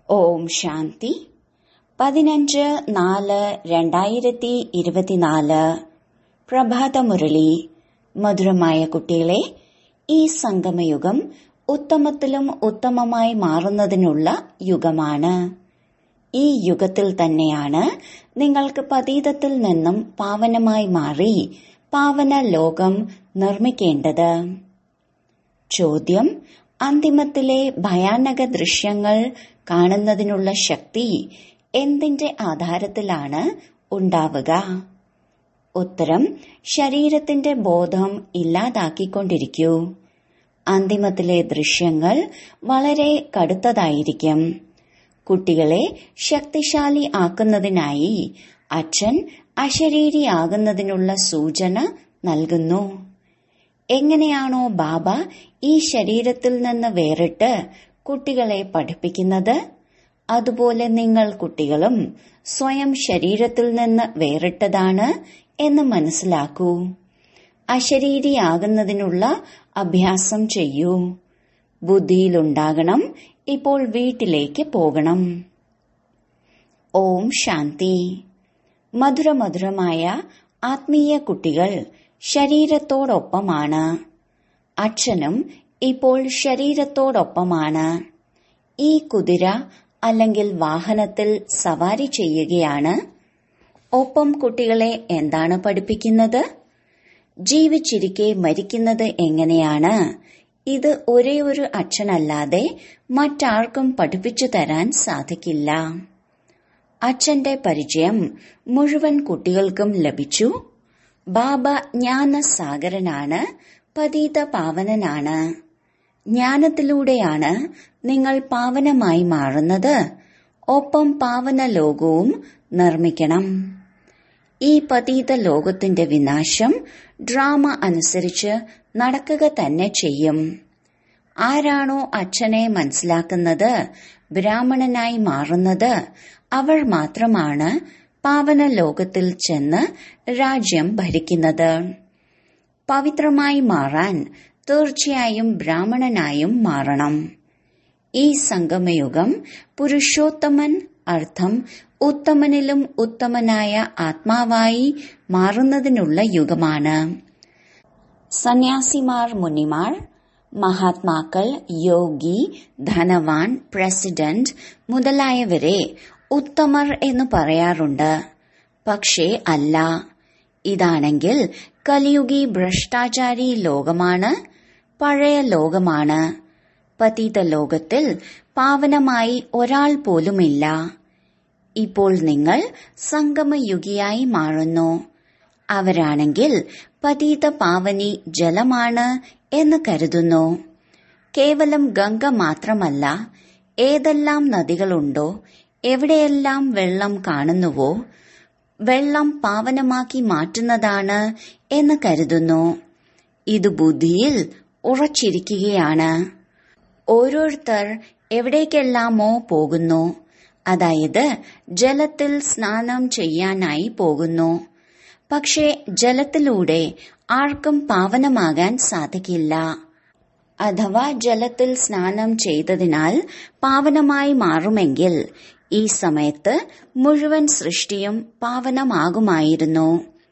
ഓം ശാന്തി പതിനഞ്ച് നാല് രണ്ടായിരത്തി ഇരുപത്തിനാല് പ്രഭാതമുരളി മധുരമായ കുട്ടികളെ ഈ സംഗമയുഗം ഉത്തമത്തിലും ഉത്തമമായി മാറുന്നതിനുള്ള യുഗമാണ് ഈ യുഗത്തിൽ തന്നെയാണ് നിങ്ങൾക്ക് പതീതത്തിൽ നിന്നും പാവനമായി മാറി പാവന ലോകം നിർമ്മിക്കേണ്ടത് ചോദ്യം അന്തിമത്തിലെ ഭയാനക ദൃശ്യങ്ങൾ കാണുന്നതിനുള്ള ശക്തി എന്തിന്റെ ആധാരത്തിലാണ് ഉണ്ടാവുക ഉത്തരം ശരീരത്തിന്റെ ബോധം ഇല്ലാതാക്കിക്കൊണ്ടിരിക്കൂ അന്തിമത്തിലെ ദൃശ്യങ്ങൾ വളരെ കടുത്തതായിരിക്കും കുട്ടികളെ ശക്തിശാലി ആക്കുന്നതിനായി അച്ഛൻ അശരീരിയാകുന്നതിനുള്ള സൂചന നൽകുന്നു എങ്ങനെയാണോ ബാബ ഈ ശരീരത്തിൽ നിന്ന് വേറിട്ട് കുട്ടികളെ പഠിപ്പിക്കുന്നത് അതുപോലെ നിങ്ങൾ കുട്ടികളും സ്വയം ശരീരത്തിൽ നിന്ന് വേറിട്ടതാണ് എന്ന് മനസ്സിലാക്കൂ അശരീരിയാകുന്നതിനുള്ള അഭ്യാസം ചെയ്യൂ ബുദ്ധിയിലുണ്ടാകണം ഇപ്പോൾ വീട്ടിലേക്ക് പോകണം ഓം ശാന്തി മധുരമധുരമായ ആത്മീയ കുട്ടികൾ ശരീരത്തോടൊപ്പമാണ് അച്ഛനും ഇപ്പോൾ ശരീരത്തോടൊപ്പമാണ് ഈ കുതിര അല്ലെങ്കിൽ വാഹനത്തിൽ സവാരി ചെയ്യുകയാണ് ഒപ്പം കുട്ടികളെ എന്താണ് പഠിപ്പിക്കുന്നത് ജീവിച്ചിരിക്കെ മരിക്കുന്നത് എങ്ങനെയാണ് ഇത് ഒരേ ഒരു അച്ഛനല്ലാതെ മറ്റാർക്കും പഠിപ്പിച്ചു തരാൻ സാധിക്കില്ല അച്ഛന്റെ പരിചയം മുഴുവൻ കുട്ടികൾക്കും ലഭിച്ചു ബാബ ജ്ഞാനസാഗരനാണ് പതീത പാവനനാണ് ജ്ഞാനത്തിലൂടെയാണ് നിങ്ങൾ പാവനമായി മാറുന്നത് ഒപ്പം പാവന ലോകവും നിർമ്മിക്കണം ഈ പതീത ലോകത്തിന്റെ വിനാശം ഡ്രാമ അനുസരിച്ച് നടക്കുക തന്നെ ചെയ്യും ആരാണോ അച്ഛനെ മനസ്സിലാക്കുന്നത് ബ്രാഹ്മണനായി മാറുന്നത് അവർ മാത്രമാണ് പാവന ലോകത്തിൽ ചെന്ന് രാജ്യം ഭരിക്കുന്നത് പവിത്രമായി മാറാൻ തീർച്ചയായും ബ്രാഹ്മണനായും മാറണം ഈ സംഗമയുഗം പുരുഷോത്തമൻ അർത്ഥം ഉത്തമനിലും ഉത്തമനായ ആത്മാവായി മാറുന്നതിനുള്ള യുഗമാണ് സന്യാസിമാർ മുനിമാർ മഹാത്മാക്കൾ യോഗി ധനവാൻ പ്രസിഡന്റ് മുതലായവരെ ഉത്തമർ എന്ന് പറയാറുണ്ട് പക്ഷേ അല്ല ഇതാണെങ്കിൽ കലിയുഗി ഭ്രഷ്ടാചാരി ലോകമാണ് പഴയ ലോകമാണ് പതീത ലോകത്തിൽ പാവനമായി ഒരാൾ പോലുമില്ല ഇപ്പോൾ നിങ്ങൾ സംഗമയുഗിയായി മാറുന്നു അവരാണെങ്കിൽ പതീത പാവനി ജലമാണ് എന്ന് കരുതുന്നു കേവലം ഗംഗ മാത്രമല്ല ഏതെല്ലാം നദികളുണ്ടോ എവിടെയെല്ലാം വെള്ളം കാണുന്നുവോ വെള്ളം പാവനമാക്കി മാറ്റുന്നതാണ് എന്ന് കരുതുന്നു ഇത് ബുദ്ധിയിൽ ഉറച്ചിരിക്കുകയാണ് ഓരോരുത്തർ എവിടേക്കെല്ലാമോ പോകുന്നു അതായത് ജലത്തിൽ സ്നാനം ചെയ്യാനായി പോകുന്നു പക്ഷേ ജലത്തിലൂടെ ആർക്കും പാവനമാകാൻ സാധിക്കില്ല അഥവാ ജലത്തിൽ സ്നാനം ചെയ്തതിനാൽ പാവനമായി മാറുമെങ്കിൽ ഈ സമയത്ത് മുഴുവൻ സൃഷ്ടിയും പാവനമാകുമായിരുന്നു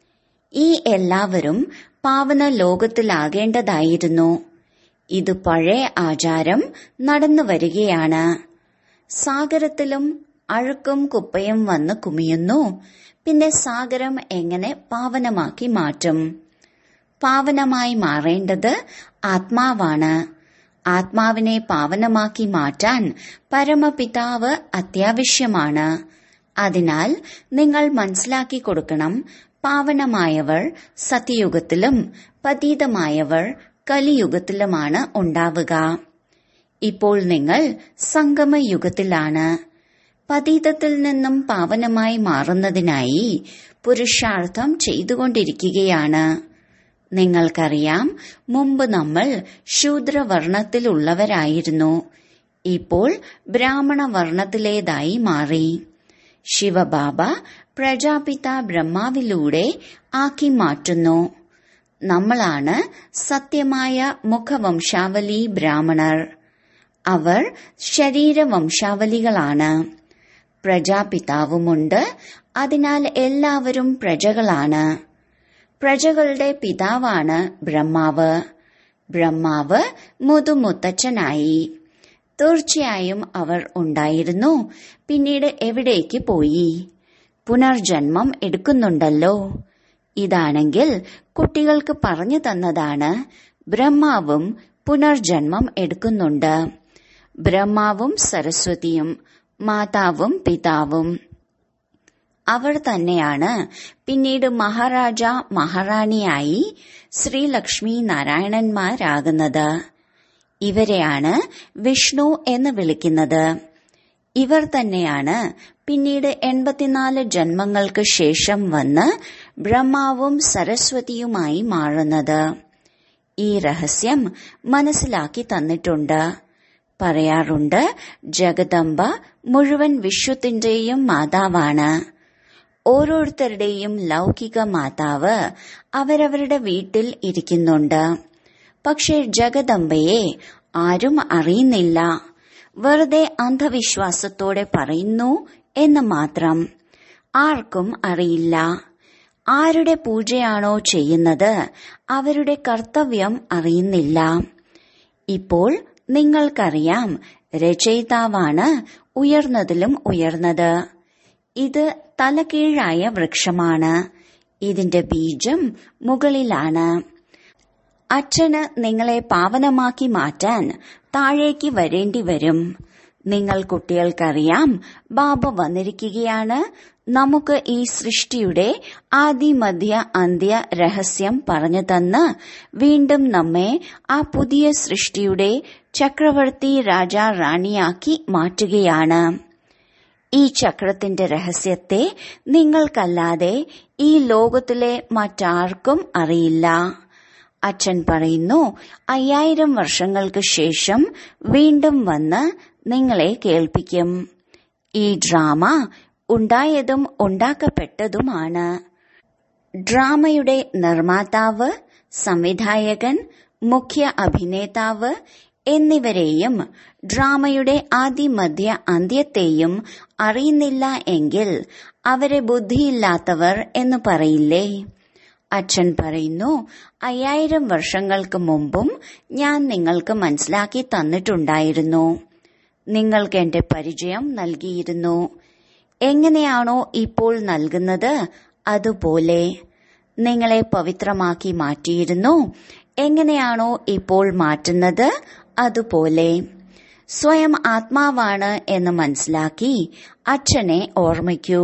ഈ എല്ലാവരും പാവന ലോകത്തിലാകേണ്ടതായിരുന്നു ഇത് പഴയ ആചാരം നടന്നു വരികയാണ് സാഗരത്തിലും അഴുക്കും കുപ്പയും വന്ന് കുമിയുന്നു പിന്നെ സാഗരം എങ്ങനെ പാവനമാക്കി മാറ്റും പാവനമായി മാറേണ്ടത് ആത്മാവാണ് ആത്മാവിനെ പാവനമാക്കി മാറ്റാൻ പരമപിതാവ് അത്യാവശ്യമാണ് അതിനാൽ നിങ്ങൾ മനസ്സിലാക്കി കൊടുക്കണം പാവനമായവർ സത്യയുഗത്തിലും പതീതമായവർ കലിയുഗത്തിലുമാണ് ഉണ്ടാവുക ഇപ്പോൾ നിങ്ങൾ സംഗമയുഗത്തിലാണ് പതീതത്തിൽ നിന്നും പാവനമായി മാറുന്നതിനായി പുരുഷാർത്ഥം ചെയ്തുകൊണ്ടിരിക്കുകയാണ് നിങ്ങൾക്കറിയാം മുമ്പ് നമ്മൾ ശൂദ്രവർണത്തിലുള്ളവരായിരുന്നു ഇപ്പോൾ ബ്രാഹ്മണ വർണ്ണത്തിലേതായി മാറി ശിവബാബ പ്രജാപിത ബ്രഹ്മാവിലൂടെ ആക്കി മാറ്റുന്നു നമ്മളാണ് സത്യമായ മുഖവംശാവലി ബ്രാഹ്മണർ അവർ ശരീരവംശാവലികളാണ് പ്രജാപിതാവുമുണ്ട് അതിനാൽ എല്ലാവരും പ്രജകളാണ് പ്രജകളുടെ പിതാവാണ് ബ്രഹ്മാവ് ബ്രഹ്മാവ് മുതുമുത്തച്ഛനായി തീർച്ചയായും അവർ ഉണ്ടായിരുന്നു പിന്നീട് എവിടേക്ക് പോയി പുനർജന്മം എടുക്കുന്നുണ്ടല്ലോ ഇതാണെങ്കിൽ കുട്ടികൾക്ക് പറഞ്ഞു തന്നതാണ് ബ്രഹ്മാവും പുനർജന്മം എടുക്കുന്നുണ്ട് ബ്രഹ്മാവും സരസ്വതിയും മാതാവും പിതാവും അവർ തന്നെയാണ് പിന്നീട് മഹാരാജ മഹാറാണിയായി ശ്രീലക്ഷ്മി നാരായണന്മാരാകുന്നത് ഇവരെയാണ് വിഷ്ണു എന്ന് വിളിക്കുന്നത് ഇവർ തന്നെയാണ് പിന്നീട് എൺപത്തിനാല് ജന്മങ്ങൾക്ക് ശേഷം വന്ന് ബ്രഹ്മാവും സരസ്വതിയുമായി മാറുന്നത് ഈ രഹസ്യം മനസ്സിലാക്കി തന്നിട്ടുണ്ട് പറയാറുണ്ട് ജഗദംബ മുഴുവൻ വിശ്വത്തിന്റെയും മാതാവാണ് ഓരോരുത്തരുടെയും ലൗകിക മാതാവ് അവരവരുടെ വീട്ടിൽ ഇരിക്കുന്നുണ്ട് പക്ഷേ ജഗദംബയെ ആരും അറിയുന്നില്ല വെറുതെ അന്ധവിശ്വാസത്തോടെ പറയുന്നു എന്ന് മാത്രം ആർക്കും അറിയില്ല ആരുടെ പൂജയാണോ ചെയ്യുന്നത് അവരുടെ കർത്തവ്യം അറിയുന്നില്ല ഇപ്പോൾ നിങ്ങൾക്കറിയാം രചയിതാവാണ് ഉയർന്നതിലും ഉയർന്നത് ഇത് തലകീഴായ വൃക്ഷമാണ് ഇതിന്റെ ബീജം മുകളിലാണ് അച്ഛന് നിങ്ങളെ പാവനമാക്കി മാറ്റാൻ താഴേക്ക് വരേണ്ടി വരും നിങ്ങൾ കുട്ടികൾക്കറിയാം ബാബ വന്നിരിക്കുകയാണ് നമുക്ക് ഈ സൃഷ്ടിയുടെ ആദി മധ്യ അന്ത്യ രഹസ്യം പറഞ്ഞു തന്ന് വീണ്ടും നമ്മെ ആ പുതിയ സൃഷ്ടിയുടെ ചക്രവർത്തി രാജ റാണിയാക്കി മാറ്റുകയാണ് ഈ ചക്രത്തിന്റെ രഹസ്യത്തെ നിങ്ങൾക്കല്ലാതെ ഈ ലോകത്തിലെ മറ്റാർക്കും അറിയില്ല അച്ഛൻ പറയുന്നു അയ്യായിരം വർഷങ്ങൾക്ക് ശേഷം വീണ്ടും വന്ന് നിങ്ങളെ കേൾപ്പിക്കും ഈ ഡ്രാമ ഉണ്ടായതും ഉണ്ടാക്കപ്പെട്ടതുമാണ് ഡ്രാമയുടെ നിർമ്മാതാവ് സംവിധായകൻ മുഖ്യ അഭിനേതാവ് എന്നിവരെയും ഡ്രാമയുടെ ആദിമധ്യ അന്ത്യത്തെയും അറിയുന്നില്ല എങ്കിൽ അവരെ ബുദ്ധിയില്ലാത്തവർ എന്ന് പറയില്ലേ അച്ഛൻ പറയുന്നു അയ്യായിരം വർഷങ്ങൾക്ക് മുമ്പും ഞാൻ നിങ്ങൾക്ക് മനസ്സിലാക്കി തന്നിട്ടുണ്ടായിരുന്നു നിങ്ങൾക്ക് എന്റെ പരിചയം നൽകിയിരുന്നു എങ്ങനെയാണോ ഇപ്പോൾ നൽകുന്നത് അതുപോലെ നിങ്ങളെ പവിത്രമാക്കി മാറ്റിയിരുന്നു എങ്ങനെയാണോ ഇപ്പോൾ മാറ്റുന്നത് അതുപോലെ സ്വയം ആത്മാവാണ് എന്ന് മനസ്സിലാക്കി അച്ഛനെ ഓർമ്മിക്കൂ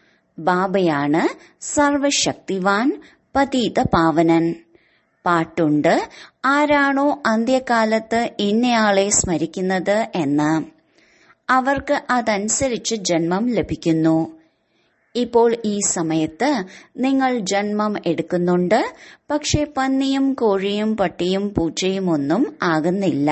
ബാബയാണ് സർവശക്തിവാൻ പതീത പാവനൻ പാട്ടുണ്ട് ആരാണോ അന്ത്യകാലത്ത് ഇന്നയാളെ സ്മരിക്കുന്നത് എന്ന് അവർക്ക് അതനുസരിച്ച് ജന്മം ലഭിക്കുന്നു ഇപ്പോൾ ഈ സമയത്ത് നിങ്ങൾ ജന്മം എടുക്കുന്നുണ്ട് പക്ഷെ പന്നിയും കോഴിയും പട്ടിയും പൂച്ചയും ഒന്നും ആകുന്നില്ല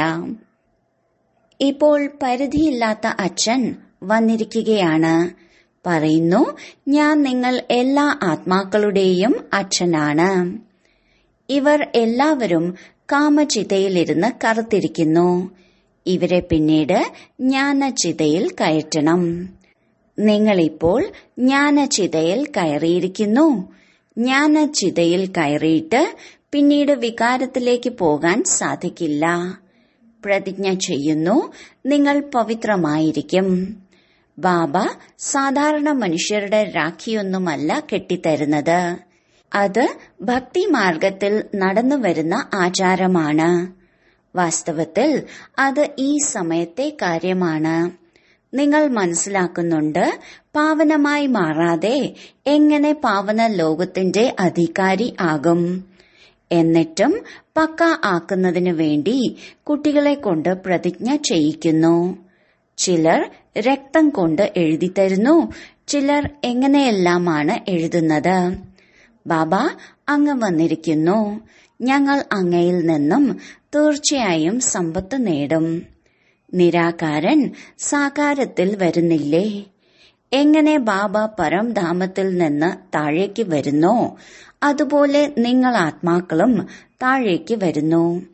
ഇപ്പോൾ പരിധിയില്ലാത്ത അച്ഛൻ വന്നിരിക്കുകയാണ് പറയുന്നു ഞാൻ നിങ്ങൾ എല്ലാ ആത്മാക്കളുടെയും അച്ഛനാണ് ഇവർ എല്ലാവരും കാമചിതയിലിരുന്ന് കറുത്തിരിക്കുന്നു ഇവരെ പിന്നീട് ജ്ഞാനചിതയിൽ കയറ്റണം നിങ്ങളിപ്പോൾ ജ്ഞാനചിതയിൽ കയറിയിരിക്കുന്നു ജ്ഞാനചിതയിൽ കയറിയിട്ട് പിന്നീട് വികാരത്തിലേക്ക് പോകാൻ സാധിക്കില്ല പ്രതിജ്ഞ ചെയ്യുന്നു നിങ്ങൾ പവിത്രമായിരിക്കും ബാബ സാധാരണ മനുഷ്യരുടെ രാഖിയൊന്നുമല്ല കെട്ടിത്തരുന്നത് അത് ഭക്തി മാർഗത്തിൽ നടന്നു വരുന്ന ആചാരമാണ് വാസ്തവത്തിൽ അത് ഈ സമയത്തെ കാര്യമാണ് നിങ്ങൾ മനസ്സിലാക്കുന്നുണ്ട് പാവനമായി മാറാതെ എങ്ങനെ പാവന ലോകത്തിന്റെ അധികാരി ആകും എന്നിട്ടും പക്ക ആക്കുന്നതിനു വേണ്ടി കുട്ടികളെ കൊണ്ട് പ്രതിജ്ഞ ചെയ്യിക്കുന്നു ചിലർ രക്തം കൊണ്ട് എഴുതിത്തരുന്നു ചിലർ എങ്ങനെയെല്ലാമാണ് എഴുതുന്നത് ബാബ അങ്ങ് വന്നിരിക്കുന്നു ഞങ്ങൾ അങ്ങയിൽ നിന്നും തീർച്ചയായും സമ്പത്ത് നേടും നിരാകാരൻ സാകാരത്തിൽ വരുന്നില്ലേ എങ്ങനെ ബാബ പരംധാമത്തിൽ നിന്ന് താഴേക്ക് വരുന്നോ അതുപോലെ നിങ്ങൾ ആത്മാക്കളും താഴേക്ക് വരുന്നു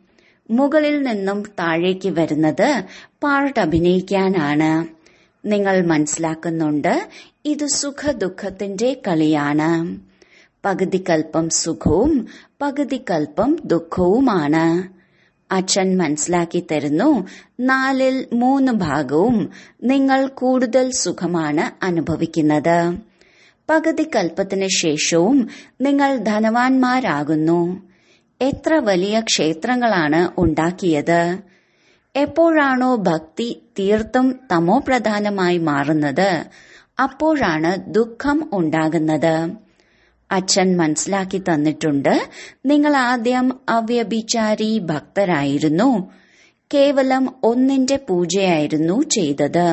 മുകളിൽ നിന്നും താഴേക്ക് വരുന്നത് പാർട്ട് അഭിനയിക്കാനാണ് നിങ്ങൾ മനസ്സിലാക്കുന്നുണ്ട് ഇത് സുഖദുഃഖത്തിന്റെ കളിയാണ് പകുതി കൽപ്പം സുഖവും പകുതി കൽപ്പം ദുഃഖവുമാണ് അച്ഛൻ മനസ്സിലാക്കി തരുന്നു നാലിൽ മൂന്ന് ഭാഗവും നിങ്ങൾ കൂടുതൽ സുഖമാണ് അനുഭവിക്കുന്നത് പകുതി കൽപ്പത്തിന് ശേഷവും നിങ്ങൾ ധനവാന്മാരാകുന്നു എത്ര വലിയ ക്ഷേത്രങ്ങളാണ് ഉണ്ടാക്കിയത് എപ്പോഴാണോ ഭക്തി തീർത്തും തമോപ്രധാനമായി മാറുന്നത് അപ്പോഴാണ് ദുഃഖം ഉണ്ടാകുന്നത് അച്ഛൻ മനസ്സിലാക്കി തന്നിട്ടുണ്ട് നിങ്ങൾ ആദ്യം അവ്യഭിചാരി ഭക്തരായിരുന്നു കേവലം ഒന്നിന്റെ പൂജയായിരുന്നു ചെയ്തത്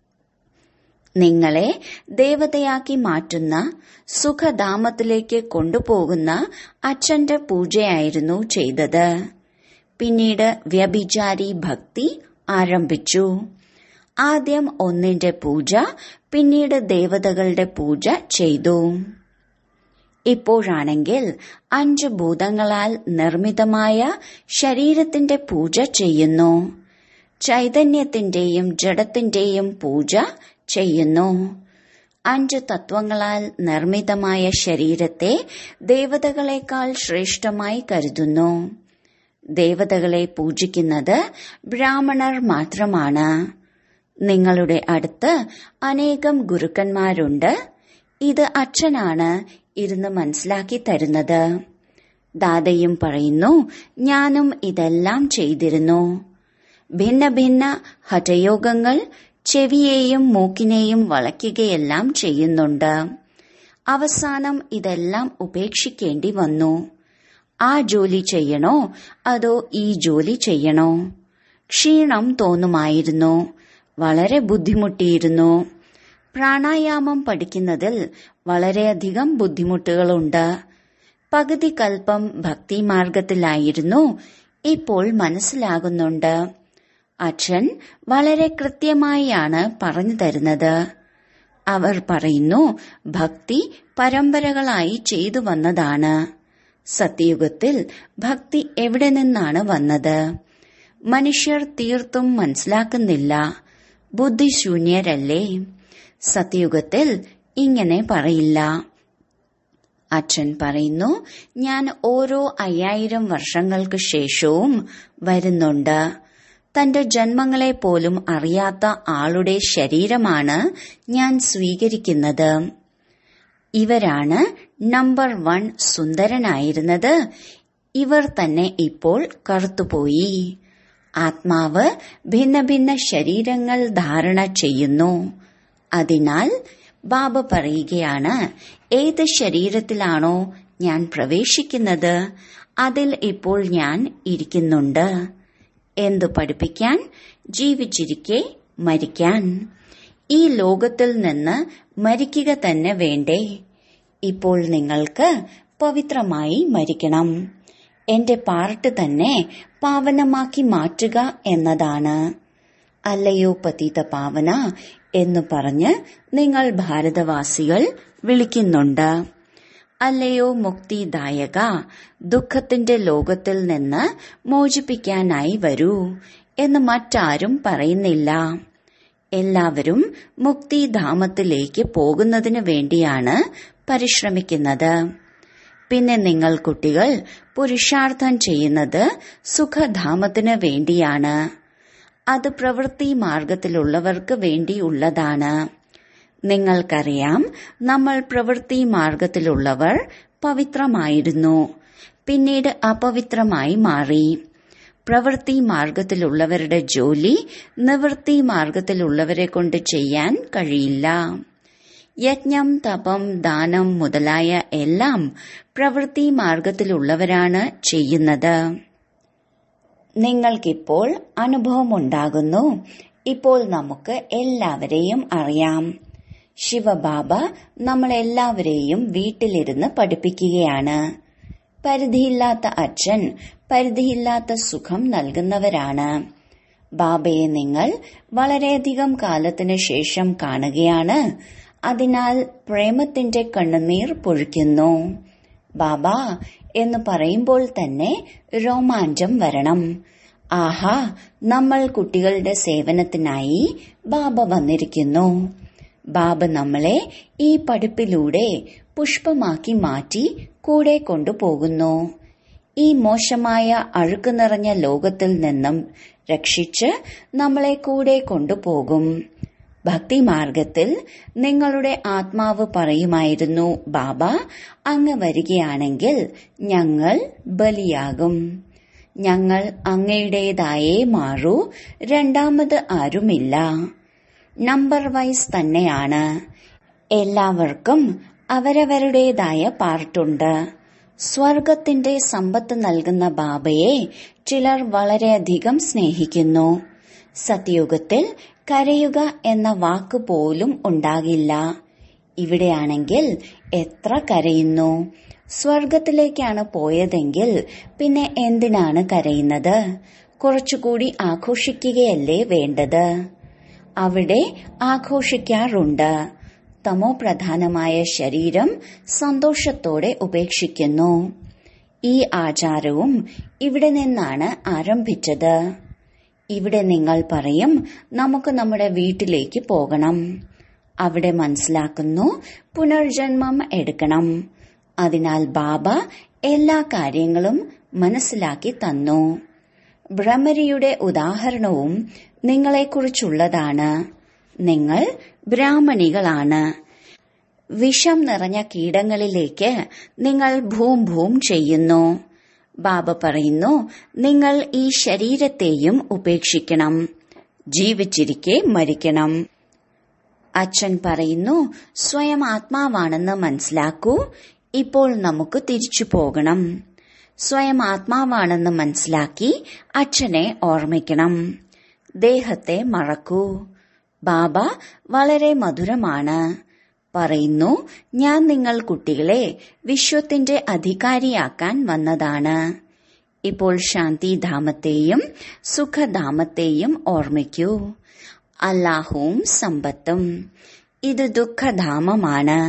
നിങ്ങളെ ദേവതയാക്കി മാറ്റുന്ന സുഖധാമത്തിലേക്ക് കൊണ്ടുപോകുന്ന അച്ഛന്റെ പൂജയായിരുന്നു ചെയ്തത് പിന്നീട് വ്യഭിചാരി ഭക്തി ആരംഭിച്ചു ആദ്യം ഒന്നിന്റെ പൂജ പിന്നീട് ദേവതകളുടെ പൂജ ചെയ്തു ഇപ്പോഴാണെങ്കിൽ അഞ്ച് ഭൂതങ്ങളാൽ നിർമ്മിതമായ ശരീരത്തിന്റെ പൂജ ചെയ്യുന്നു ചൈതന്യത്തിന്റെയും ജഡത്തിന്റെയും പൂജ ചെയ്യുന്നു അഞ്ച് തത്വങ്ങളാൽ നിർമ്മിതമായ ശരീരത്തെ ദേവതകളെക്കാൾ ശ്രേഷ്ഠമായി കരുതുന്നു ദേവതകളെ പൂജിക്കുന്നത് ബ്രാഹ്മണർ മാത്രമാണ് നിങ്ങളുടെ അടുത്ത് അനേകം ഗുരുക്കന്മാരുണ്ട് ഇത് അച്ഛനാണ് ഇരുന്ന് മനസ്സിലാക്കി തരുന്നത് ദാദയും പറയുന്നു ഞാനും ഇതെല്ലാം ചെയ്തിരുന്നു ഭിന്ന ഭിന്ന ഹഠയോഗങ്ങൾ ചെവിയെയും മൂക്കിനെയും വളയ്ക്കുകയെല്ലാം ചെയ്യുന്നുണ്ട് അവസാനം ഇതെല്ലാം ഉപേക്ഷിക്കേണ്ടി വന്നു ആ ജോലി ചെയ്യണോ അതോ ഈ ജോലി ചെയ്യണോ ക്ഷീണം തോന്നുമായിരുന്നു വളരെ ബുദ്ധിമുട്ടിയിരുന്നു പ്രാണായാമം പഠിക്കുന്നതിൽ വളരെയധികം ബുദ്ധിമുട്ടുകളുണ്ട് പകുതി കൽപ്പം ഭക്തിമാർഗത്തിലായിരുന്നു ഇപ്പോൾ മനസ്സിലാകുന്നുണ്ട് അച്ഛൻ വളരെ കൃത്യമായാണ് പറഞ്ഞു തരുന്നത് അവർ പറയുന്നു ഭക്തി പരമ്പരകളായി ചെയ്തു വന്നതാണ് സത്യയുഗത്തിൽ ഭക്തി എവിടെ നിന്നാണ് വന്നത് മനുഷ്യർ തീർത്തും മനസ്സിലാക്കുന്നില്ല ബുദ്ധിശൂന്യരല്ലേ സത്യയുഗത്തിൽ ഇങ്ങനെ പറയില്ല അച്ഛൻ പറയുന്നു ഞാൻ ഓരോ അയ്യായിരം വർഷങ്ങൾക്ക് ശേഷവും വരുന്നുണ്ട് തന്റെ ജന്മങ്ങളെ പോലും അറിയാത്ത ആളുടെ ശരീരമാണ് ഞാൻ സ്വീകരിക്കുന്നത് ഇവരാണ് നമ്പർ വൺ സുന്ദരനായിരുന്നത് ഇവർ തന്നെ ഇപ്പോൾ കറുത്തുപോയി ആത്മാവ് ഭിന്ന ഭിന്ന ശരീരങ്ങൾ ധാരണ ചെയ്യുന്നു അതിനാൽ ബാബ പറയുകയാണ് ഏത് ശരീരത്തിലാണോ ഞാൻ പ്രവേശിക്കുന്നത് അതിൽ ഇപ്പോൾ ഞാൻ ഇരിക്കുന്നുണ്ട് എന്തു പഠിപ്പിക്കാൻ ജീവിച്ചിരിക്കെ മരിക്കാൻ ഈ ലോകത്തിൽ നിന്ന് മരിക്കുക തന്നെ വേണ്ടേ ഇപ്പോൾ നിങ്ങൾക്ക് പവിത്രമായി മരിക്കണം എന്റെ പാർട്ട് തന്നെ പാവനമാക്കി മാറ്റുക എന്നതാണ് അല്ലയോ പതീത പാവന എന്ന് പറഞ്ഞ് നിങ്ങൾ ഭാരതവാസികൾ വിളിക്കുന്നുണ്ട് അല്ലയോ മുക്തിദായക ദുഃഖത്തിന്റെ ലോകത്തിൽ നിന്ന് മോചിപ്പിക്കാനായി വരൂ എന്ന് മറ്റാരും പറയുന്നില്ല എല്ലാവരും മുക്തിധാമത്തിലേക്ക് പോകുന്നതിന് വേണ്ടിയാണ് പരിശ്രമിക്കുന്നത് പിന്നെ നിങ്ങൾ കുട്ടികൾ പുരുഷാർത്ഥം ചെയ്യുന്നത് സുഖധാമത്തിന് വേണ്ടിയാണ് അത് പ്രവൃത്തി മാർഗത്തിലുള്ളവർക്ക് വേണ്ടിയുള്ളതാണ് നിങ്ങൾക്കറിയാം നമ്മൾ പ്രവൃത്തി മാർഗത്തിലുള്ളവർ പവിത്രമായിരുന്നു പിന്നീട് അപവിത്രമായി മാറി പ്രവൃത്തി മാർഗത്തിലുള്ളവരുടെ ജോലി നിവൃത്തി മാർഗത്തിലുള്ളവരെ കൊണ്ട് ചെയ്യാൻ കഴിയില്ല യജ്ഞം തപം ദാനം മുതലായ എല്ലാം പ്രവൃത്തി മാർഗത്തിലുള്ളവരാണ് ചെയ്യുന്നത് നിങ്ങൾക്കിപ്പോൾ അനുഭവമുണ്ടാകുന്നു ഇപ്പോൾ നമുക്ക് എല്ലാവരെയും അറിയാം ശിവബാബ നമ്മളെല്ലാവരെയും വീട്ടിലിരുന്ന് പഠിപ്പിക്കുകയാണ് പരിധിയില്ലാത്ത അച്ഛൻ പരിധിയില്ലാത്ത സുഖം നൽകുന്നവരാണ് ബാബയെ നിങ്ങൾ വളരെയധികം കാലത്തിനു ശേഷം കാണുകയാണ് അതിനാൽ പ്രേമത്തിന്റെ കണ്ണുനീർ പൊഴിക്കുന്നു ബാബ എന്ന് പറയുമ്പോൾ തന്നെ രോമാഞ്ചം വരണം ആഹാ നമ്മൾ കുട്ടികളുടെ സേവനത്തിനായി ബാബ വന്നിരിക്കുന്നു ബാബ നമ്മളെ ഈ പഠിപ്പിലൂടെ പുഷ്പമാക്കി മാറ്റി കൂടെ കൊണ്ടുപോകുന്നു ഈ മോശമായ അഴുക്ക് നിറഞ്ഞ ലോകത്തിൽ നിന്നും രക്ഷിച്ച് നമ്മളെ കൂടെ കൊണ്ടുപോകും ഭക്തിമാർഗത്തിൽ നിങ്ങളുടെ ആത്മാവ് പറയുമായിരുന്നു ബാബ അങ്ങ് വരികയാണെങ്കിൽ ഞങ്ങൾ ബലിയാകും ഞങ്ങൾ അങ്ങയുടേതായേ മാറൂ രണ്ടാമത് ആരുമില്ല നമ്പർ വൈസ് തന്നെയാണ് എല്ലാവർക്കും അവരവരുടേതായ പാർട്ടുണ്ട് സ്വർഗത്തിന്റെ സമ്പത്ത് നൽകുന്ന ബാബയെ ചിലർ വളരെയധികം സ്നേഹിക്കുന്നു സത്യുഗത്തിൽ കരയുക എന്ന വാക്ക് പോലും ഉണ്ടാകില്ല ഇവിടെയാണെങ്കിൽ എത്ര കരയുന്നു സ്വർഗത്തിലേക്കാണ് പോയതെങ്കിൽ പിന്നെ എന്തിനാണ് കരയുന്നത് കുറച്ചുകൂടി ആഘോഷിക്കുകയല്ലേ വേണ്ടത് അവിടെ ആഘോഷിക്കാറുണ്ട് തമോ പ്രധാനമായ ശരീരം സന്തോഷത്തോടെ ഉപേക്ഷിക്കുന്നു ഈ ആചാരവും ഇവിടെ നിന്നാണ് ആരംഭിച്ചത് ഇവിടെ നിങ്ങൾ പറയും നമുക്ക് നമ്മുടെ വീട്ടിലേക്ക് പോകണം അവിടെ മനസ്സിലാക്കുന്നു പുനർജന്മം എടുക്കണം അതിനാൽ ബാബ എല്ലാ കാര്യങ്ങളും മനസ്സിലാക്കി തന്നു ഭ്രമരിയുടെ ഉദാഹരണവും നിങ്ങളെക്കുറിച്ചുള്ളതാണ് നിങ്ങൾ ബ്രാഹ്മണികളാണ് വിഷം നിറഞ്ഞ കീടങ്ങളിലേക്ക് നിങ്ങൾ ഭൂം ഭൂം ചെയ്യുന്നു ബാബ പറയുന്നു നിങ്ങൾ ഈ ശരീരത്തെയും ഉപേക്ഷിക്കണം ജീവിച്ചിരിക്കെ മരിക്കണം അച്ഛൻ പറയുന്നു സ്വയം ആത്മാവാണെന്ന് മനസ്സിലാക്കൂ ഇപ്പോൾ നമുക്ക് തിരിച്ചു പോകണം സ്വയം ആത്മാവാണെന്ന് മനസ്സിലാക്കി അച്ഛനെ ഓർമ്മിക്കണം ദേഹത്തെ മറക്കൂ ബാബ വളരെ മധുരമാണ് പറയുന്നു ഞാൻ നിങ്ങൾ കുട്ടികളെ വിശ്വത്തിന്റെ അധികാരിയാക്കാൻ വന്നതാണ് ഇപ്പോൾ ശാന്തിധാമത്തെയും സുഖധാമത്തെയും ഓർമ്മിക്കൂ അല്ലാഹുവും സമ്പത്തും ഇത് ദുഃഖധാമമാണ്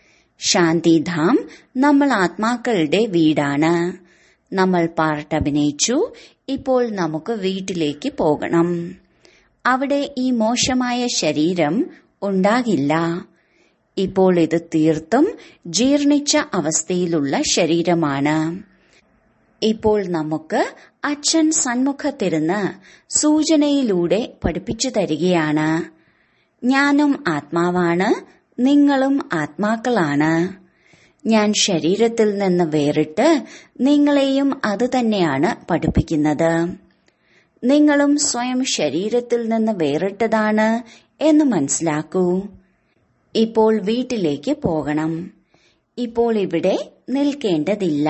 ശാന്തിധാം നമ്മൾ ആത്മാക്കളുടെ വീടാണ് നമ്മൾ പാർട്ട് അഭിനയിച്ചു ഇപ്പോൾ നമുക്ക് വീട്ടിലേക്ക് പോകണം അവിടെ ഈ മോശമായ ശരീരം ഉണ്ടാകില്ല ഇപ്പോൾ ഇത് തീർത്തും ജീർണിച്ച അവസ്ഥയിലുള്ള ശരീരമാണ് ഇപ്പോൾ നമുക്ക് അച്ഛൻ സന്മുഖത്തിരുന്ന് സൂചനയിലൂടെ പഠിപ്പിച്ചു തരികയാണ് ഞാനും ആത്മാവാണ് നിങ്ങളും ആത്മാക്കളാണ് ഞാൻ ശരീരത്തിൽ നിന്ന് വേറിട്ട് നിങ്ങളെയും അത് തന്നെയാണ് പഠിപ്പിക്കുന്നത് നിങ്ങളും സ്വയം ശരീരത്തിൽ നിന്ന് വേറിട്ടതാണ് എന്ന് മനസ്സിലാക്കൂ ഇപ്പോൾ വീട്ടിലേക്ക് പോകണം ഇപ്പോൾ ഇവിടെ നിൽക്കേണ്ടതില്ല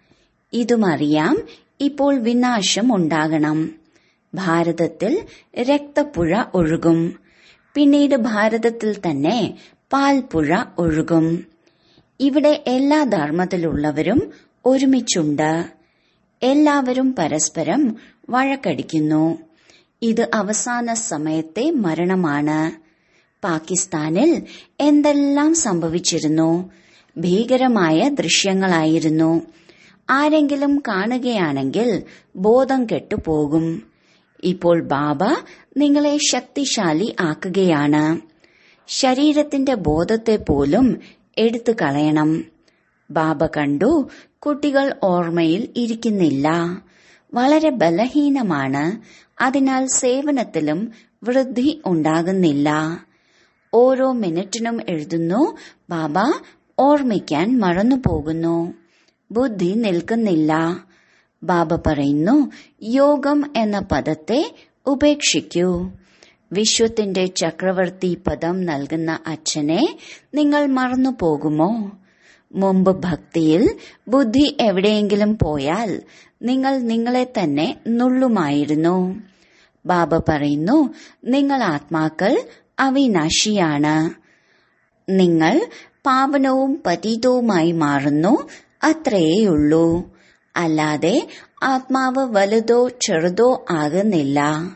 ഇതുമറിയാം ഇപ്പോൾ വിനാശം ഉണ്ടാകണം ഭാരതത്തിൽ രക്തപ്പുഴ ഒഴുകും പിന്നീട് ഭാരതത്തിൽ തന്നെ പാൽപ്പുഴ ഒഴുകും ഇവിടെ എല്ലാ ധർമ്മത്തിലുള്ളവരും ഒരുമിച്ചുണ്ട് എല്ലാവരും പരസ്പരം വഴക്കടിക്കുന്നു ഇത് അവസാന സമയത്തെ മരണമാണ് പാകിസ്ഥാനിൽ എന്തെല്ലാം സംഭവിച്ചിരുന്നു ഭീകരമായ ദൃശ്യങ്ങളായിരുന്നു ആരെങ്കിലും കാണുകയാണെങ്കിൽ ബോധം കെട്ടുപോകും ഇപ്പോൾ ബാബ നിങ്ങളെ ശക്തിശാലി ആക്കുകയാണ് ശരീരത്തിന്റെ ബോധത്തെ പോലും എടുത്തു കളയണം ബാബ കണ്ടു കുട്ടികൾ ഓർമ്മയിൽ ഇരിക്കുന്നില്ല വളരെ ബലഹീനമാണ് അതിനാൽ സേവനത്തിലും വൃദ്ധി ഉണ്ടാകുന്നില്ല ഓരോ മിനിറ്റിനും എഴുതുന്നു ബാബ ഓർമ്മിക്കാൻ മറന്നു പോകുന്നു ബുദ്ധി നിൽക്കുന്നില്ല ബാബ പറയുന്നു യോഗം എന്ന പദത്തെ ഉപേക്ഷിക്കൂ വിശ്വത്തിന്റെ ചക്രവർത്തി പദം നൽകുന്ന അച്ഛനെ നിങ്ങൾ മറന്നു പോകുമോ മുമ്പ് ഭക്തിയിൽ ബുദ്ധി എവിടെയെങ്കിലും പോയാൽ നിങ്ങൾ നിങ്ങളെ തന്നെ നുള്ളുമായിരുന്നു ബാബ പറയുന്നു നിങ്ങൾ ആത്മാക്കൾ അവിനാശിയാണ് നിങ്ങൾ പാവനവും പതീതവുമായി മാറുന്നു അത്രയേയുള്ളൂ അല്ലാതെ ആത്മാവ് വലുതോ ചെറുതോ ആകുന്നില്ല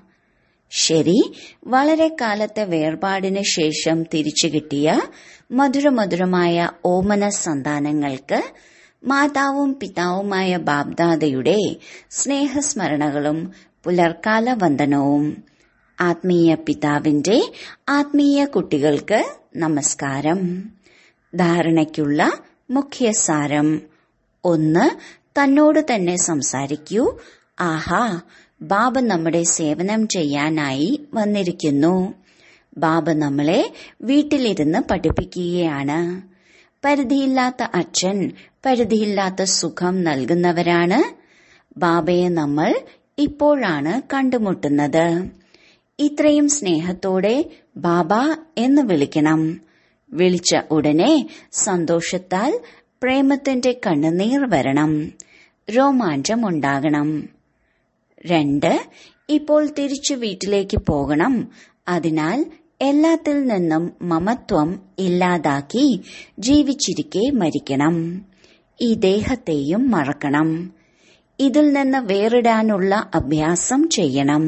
ശരി വളരെ കാലത്തെ വേർപാടിന് ശേഷം തിരിച്ചു കിട്ടിയ മധുരമധുരമായ ഓമന സന്താനങ്ങൾക്ക് മാതാവും പിതാവുമായ ബാബ്ദാദയുടെ സ്നേഹസ്മരണകളും പുലർക്കാല വന്ദനവും ആത്മീയ പിതാവിന്റെ ആത്മീയ കുട്ടികൾക്ക് നമസ്കാരം ധാരണയ്ക്കുള്ള മുഖ്യസാരം ഒന്ന് തന്നോട് തന്നെ സംസാരിക്കൂ ആഹാ ബാബ നമ്മുടെ സേവനം ചെയ്യാനായി വന്നിരിക്കുന്നു ബാബ നമ്മളെ വീട്ടിലിരുന്ന് പഠിപ്പിക്കുകയാണ് പരിധിയില്ലാത്ത അച്ഛൻ പരിധിയില്ലാത്ത സുഖം നൽകുന്നവരാണ് ബാബയെ നമ്മൾ ഇപ്പോഴാണ് കണ്ടുമുട്ടുന്നത് ഇത്രയും സ്നേഹത്തോടെ ബാബ എന്ന് വിളിക്കണം വിളിച്ച ഉടനെ സന്തോഷത്താൽ പ്രേമത്തിന്റെ കണ്ണുനീർ വരണം രോമാഞ്ചമുണ്ടാകണം രണ്ട് ഇപ്പോൾ തിരിച്ചു വീട്ടിലേക്ക് പോകണം അതിനാൽ എല്ലാത്തിൽ നിന്നും മമത്വം ഇല്ലാതാക്കി ജീവിച്ചിരിക്കെ മരിക്കണം ഈ ദേഹത്തെയും മറക്കണം ഇതിൽ നിന്ന് വേറിടാനുള്ള അഭ്യാസം ചെയ്യണം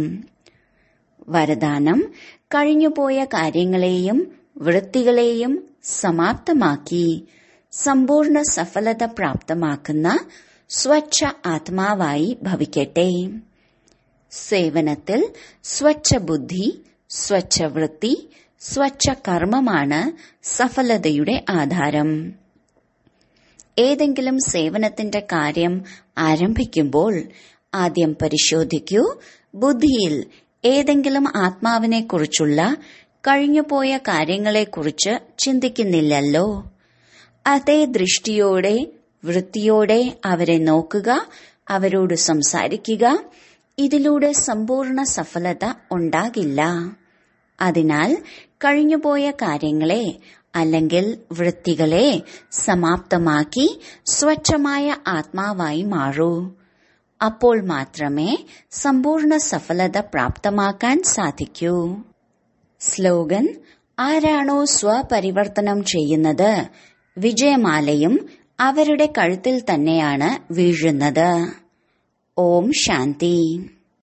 വരദാനം കഴിഞ്ഞുപോയ കാര്യങ്ങളെയും വൃത്തികളെയും സമാപ്തമാക്കി സമ്പൂർണ്ണ സഫലത പ്രാപ്തമാക്കുന്ന സ്വച്ഛ ആത്മാവായി ഭവിക്കട്ടെ സേവനത്തിൽ സ്വച്ഛ ബുദ്ധി സ്വച്ഛ വൃത്തി സ്വച്ഛ കർമ്മമാണ് സഫലതയുടെ ആധാരം ഏതെങ്കിലും സേവനത്തിന്റെ കാര്യം ആരംഭിക്കുമ്പോൾ ആദ്യം പരിശോധിക്കൂ ബുദ്ധിയിൽ ഏതെങ്കിലും ആത്മാവിനെ കുറിച്ചുള്ള കഴിഞ്ഞുപോയ കാര്യങ്ങളെക്കുറിച്ച് ചിന്തിക്കുന്നില്ലല്ലോ അതേ ദൃഷ്ടിയോടെ വൃത്തിയോടെ അവരെ നോക്കുക അവരോട് സംസാരിക്കുക ഇതിലൂടെ സമ്പൂർണ്ണ സഫലത ഉണ്ടാകില്ല അതിനാൽ കഴിഞ്ഞുപോയ കാര്യങ്ങളെ അല്ലെങ്കിൽ വൃത്തികളെ സമാപ്തമാക്കി സ്വച്ഛമായ ആത്മാവായി മാറൂ അപ്പോൾ മാത്രമേ സമ്പൂർണ്ണ സഫലത പ്രാപ്തമാക്കാൻ സാധിക്കൂ സ്ലോഗൻ ആരാണോ സ്വപരിവർത്തനം ചെയ്യുന്നത് വിജയമാലയും അവരുടെ കഴുത്തിൽ തന്നെയാണ് വീഴുന്നത് ഓം ശാന്തി